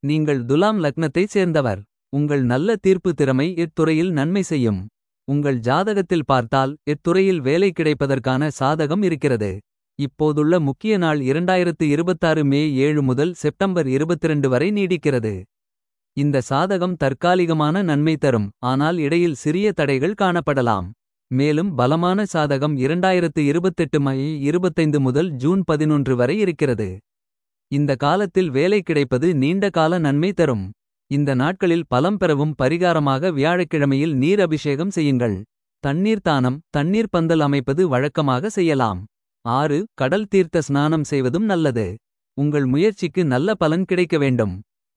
நீங்கள் துலாம் லக்னத்தைச் சேர்ந்தவர். உங்கள் நல்ல தீர்ப்பு திறமை இத்துறையில் நன்மை செய்யும். உங்கள் ஜாதகத்தில் பார்த்தால் இத்துறையில் வேலை கிடைப்பதற்கான சாதகம் இருக்கிறது. இப்போதுள்ள முக்கிய நாள் 2026 மே 7 முதல் செப்டம்பர் 22 வரை நீடிக்கிறது. இந்த சாதகம் தற்காலிகமான நன்மை தரும் ஆனால் இடையில் சிறிய தடைகள் காணப்படலாம். மேலும் பலமான சாதகம் 2028 மை 25 முதல் ஜூன் 11 வரை இருக்கிறது. இந்த காலத்தில் வேலை கிடைப்பது நீண்ட கால நன்மை தரும். இந்த நாட்களில் பலம் பெறவும் பரிகாரமாக வியாழக்கிழமையில் நீர் அபிஷேகம் செய்யுங்கள். தண்ணீர் தானம் தண்ணீர் பந்தல் அமைப்பது வழக்கமாக செய்யலாம். ஆறு கடல் தீர்த்த ஸ்நானம் செய்வதும் நல்லது. உங்கள் முயற்சிக்கு நல்ல பலன் கிடைக்க வேண்டும்.